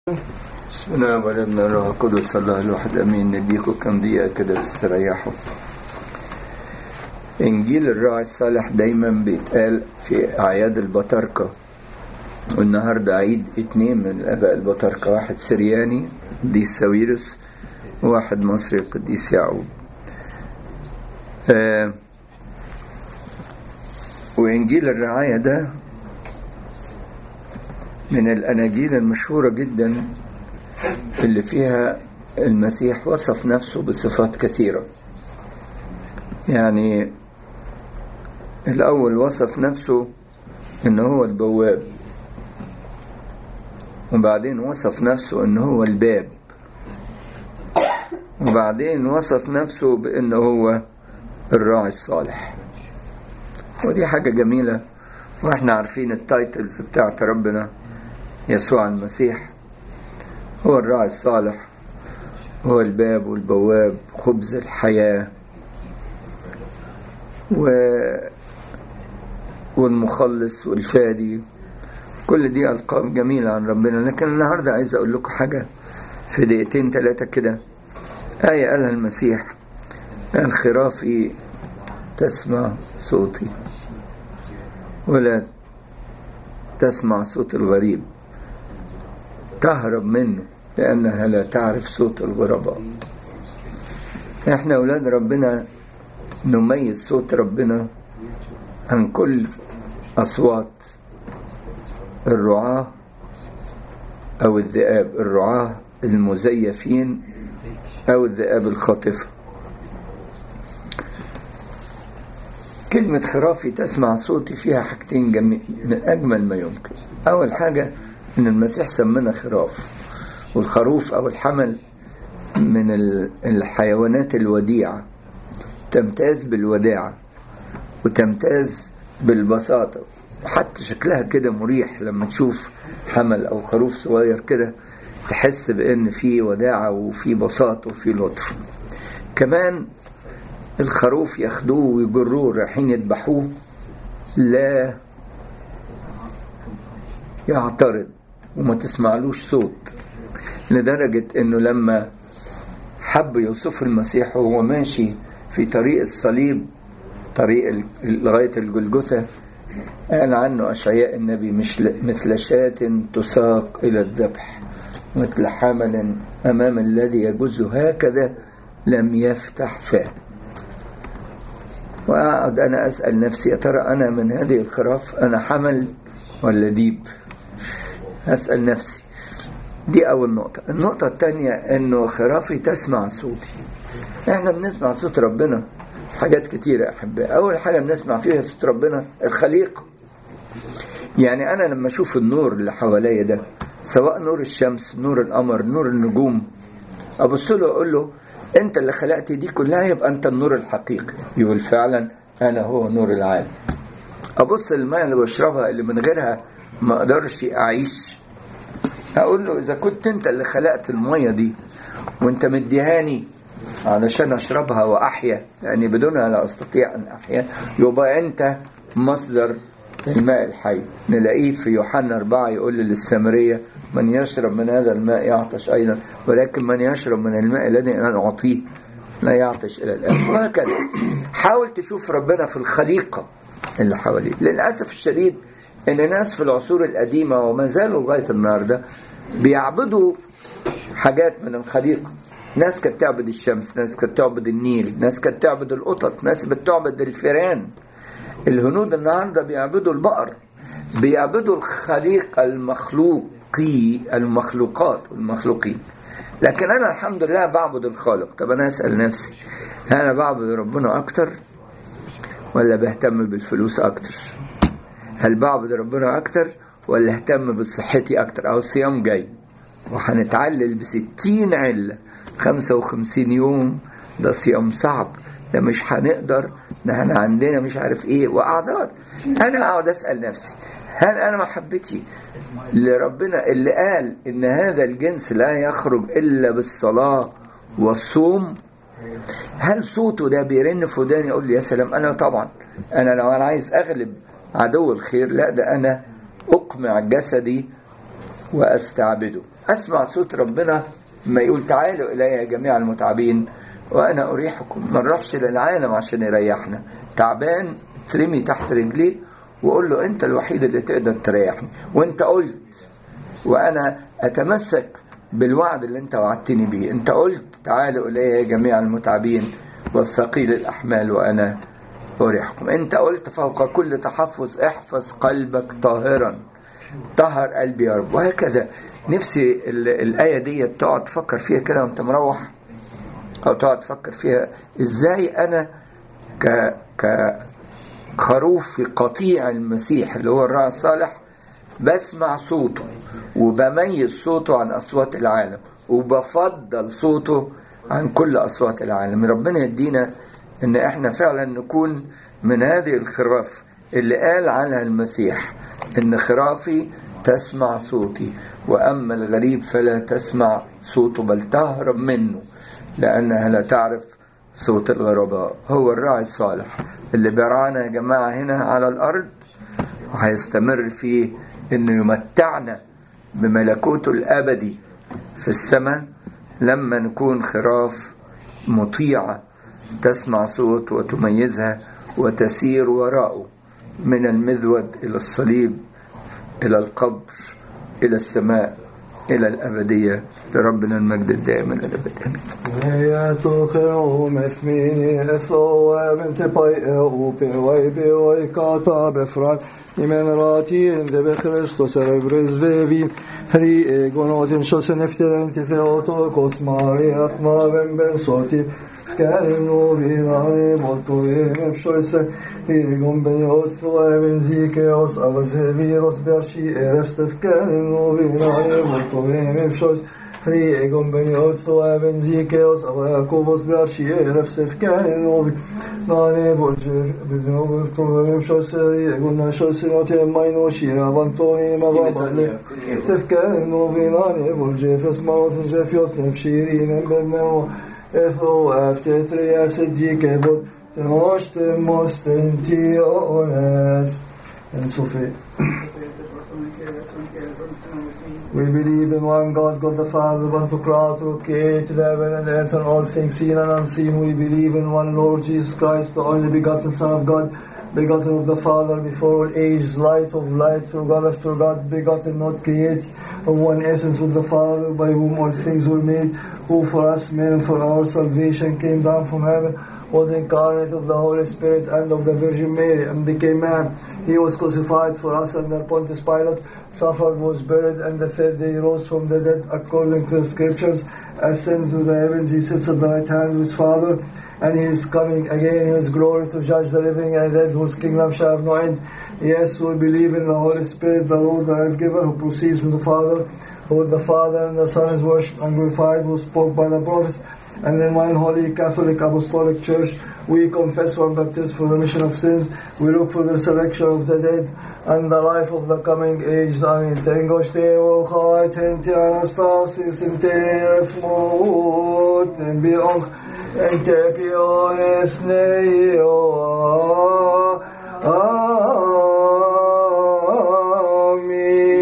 بسم الله والابن الروح القدس الله الواحد امين نديكم كم دقيقه كده تستريحوا انجيل الراعي الصالح دايما بيتقال في اعياد البطاركه والنهارده عيد اتنين من الاباء البطاركه واحد سرياني قديس ساويرس وواحد مصري القديس يعقوب آه وانجيل الرعايه ده من الاناجيل المشهوره جدا اللي فيها المسيح وصف نفسه بصفات كثيرة يعني الأول وصف نفسه إن هو البواب وبعدين وصف نفسه إن هو الباب وبعدين وصف نفسه بإن هو الراعي الصالح ودي حاجة جميلة واحنا عارفين التايتلز بتاعت ربنا يسوع المسيح هو الراعي الصالح هو الباب والبواب خبز الحياة و... والمخلص والفادي كل دي ألقاب جميلة عن ربنا لكن النهاردة عايز أقول لكم حاجة في دقيقتين ثلاثة كده آية قالها المسيح قال خرافي تسمع صوتي ولا تسمع صوت الغريب تهرب منه لأنها لا تعرف صوت الغرباء احنا أولاد ربنا نميز صوت ربنا عن كل أصوات الرعاة أو الذئاب الرعاة المزيفين أو الذئاب الخاطفة كلمة خرافي تسمع صوتي فيها حاجتين جميل من أجمل ما يمكن أول حاجة إن المسيح سمنا خراف والخروف أو الحمل من الحيوانات الوديعة تمتاز بالوداعة وتمتاز بالبساطة حتى شكلها كده مريح لما تشوف حمل أو خروف صغير كده تحس بأن في وداعة وفي بساطة وفي لطف كمان الخروف ياخدوه ويجروه رايحين يذبحوه لا يعترض وما تسمعلوش صوت لدرجة انه لما حب يوصف المسيح وهو ماشي في طريق الصليب طريق لغاية الجلجثة قال عنه أشعياء النبي مش مثل شاة تساق إلى الذبح مثل حمل أمام الذي يجوز هكذا لم يفتح فاه وأقعد أنا أسأل نفسي يا ترى أنا من هذه الخراف أنا حمل ولا ديب أسأل نفسي دي أول نقطة النقطة الثانية أنه خرافي تسمع صوتي إحنا بنسمع صوت ربنا حاجات كتيرة أحبائي أول حاجة بنسمع فيها صوت ربنا الخليقة يعني أنا لما أشوف النور اللي حواليا ده سواء نور الشمس نور القمر نور النجوم أبص له أقول له أنت اللي خلقت دي كلها يبقى أنت النور الحقيقي يقول فعلا أنا هو نور العالم أبص الماء اللي بشربها اللي من غيرها ما أقدرش أعيش أقول له إذا كنت أنت اللي خلقت المية دي وأنت مديهاني علشان أشربها وأحيا يعني بدونها لا أستطيع أن أحيا يبقى أنت مصدر الماء الحي نلاقيه في يوحنا أربعة يقول للسامرية من يشرب من هذا الماء يعطش أيضا ولكن من يشرب من الماء الذي أنا أعطيه لا يعطش إلى الآن وهكذا حاول تشوف ربنا في الخليقة اللي حواليه للأسف الشديد ان ناس في العصور القديمه وما زالوا لغايه النهارده بيعبدوا حاجات من الخليقه ناس كانت تعبد الشمس ناس كانت تعبد النيل ناس كانت تعبد القطط ناس بتعبد الفيران الهنود النهارده بيعبدوا البقر بيعبدوا الخليق المخلوقي المخلوقات والمخلوقين لكن انا الحمد لله بعبد الخالق طب انا اسال نفسي انا بعبد ربنا اكتر ولا بهتم بالفلوس اكتر هل بعبد ربنا أكتر ولا اهتم بصحتي أكتر أو الصيام جاي وهنتعلل بستين علة خمسة وخمسين يوم ده صيام صعب ده مش هنقدر ده احنا عندنا مش عارف ايه واعذار انا اقعد اسال نفسي هل انا محبتي لربنا اللي قال ان هذا الجنس لا يخرج الا بالصلاه والصوم هل صوته ده بيرن في وداني يقول لي يا سلام انا طبعا انا لو انا عايز اغلب عدو الخير لا ده أنا أقمع جسدي وأستعبده اسمع صوت ربنا ما يقول تعالوا الي جميع المتعبين وانا اريحكم ما نروحش للعالم عشان يريحنا تعبان ترمي تحت رجليه وقول له انت الوحيد اللي تقدر تريحني وانت قلت وانا اتمسك بالوعد اللي انت وعدتني بيه انت قلت تعالوا الي جميع المتعبين والثقيل الاحمال وانا اريحكم انت قلت فوق كل تحفظ احفظ قلبك طاهرا طهر قلبي يا رب وهكذا نفسي الآية دي تقعد تفكر فيها كده وانت مروح أو تقعد تفكر فيها إزاي أنا ك كخروف في قطيع المسيح اللي هو الراعي الصالح بسمع صوته وبميز صوته عن أصوات العالم وبفضل صوته عن كل أصوات العالم ربنا يدينا إن إحنا فعلا نكون من هذه الخراف اللي قال عنها المسيح إن خرافي تسمع صوتي وأما الغريب فلا تسمع صوته بل تهرب منه لأنها لا تعرف صوت الغرباء هو الراعي الصالح اللي بيرعانا يا جماعة هنا على الأرض وهيستمر فيه إنه يمتعنا بملكوته الأبدي في السماء لما نكون خراف مطيعة تسمع صوت وتميزها وتسير وراءه من المذود إلى الصليب إلى القبر إلى السماء إلى الأبدية لربنا المجد الدائم إلى الأبد آمين. هي تخر مثميني اثو من تباي او بواي بواي كاتا بفران من راتي اند بخريستوس ربرز بيبين هري ايغونوتين شوس نفترن تثيوتو كوس ماري اثما بن بن صوتي كانوا بنار مطوين بشويسه Egon ben jos leven zikeos alles virus bershi erefstef kanu vinare volto vem shos Hri egon ben jos leven zikeos aber Jakobos bershi erefstef kanu nane volje bizno volto vem shos Hri egon na shos no te maino shira vantoni ma vabale tef kanu vinare volje fesmaos jefiot nefshirin ben Ethel after three asidike bot Troste mostentiones. En Sophie. We believe in one God, God the Father, one to crowd, who created heaven and earth and all things seen and unseen. We believe in one Lord Jesus Christ, the only begotten Son of God, begotten of the Father before all ages, light of light, true God after God, begotten, not created, of one essence with the Father, by whom all things were made, who for us men and for our salvation came down from heaven was incarnate of the Holy Spirit and of the Virgin Mary and became man. He was crucified for us under Pontius Pilate, suffered, was buried, and the third day rose from the dead according to the scriptures, ascended to the heavens, he sits at the right hand of his Father, and he is coming again in his glory to judge the living and dead, whose kingdom shall have no end. Yes, we believe in the Holy Spirit, the Lord that I have given, who proceeds from the Father, who the Father and the Son is worshipped and glorified, who spoke by the prophets, and in one holy Catholic Apostolic Church, we confess one baptism for the remission of sins. We look for the resurrection of the dead and the life of the coming age. Amen. Tengo steo chai tenti anastasis in teref mot nembiong en tepiones neo. Ah.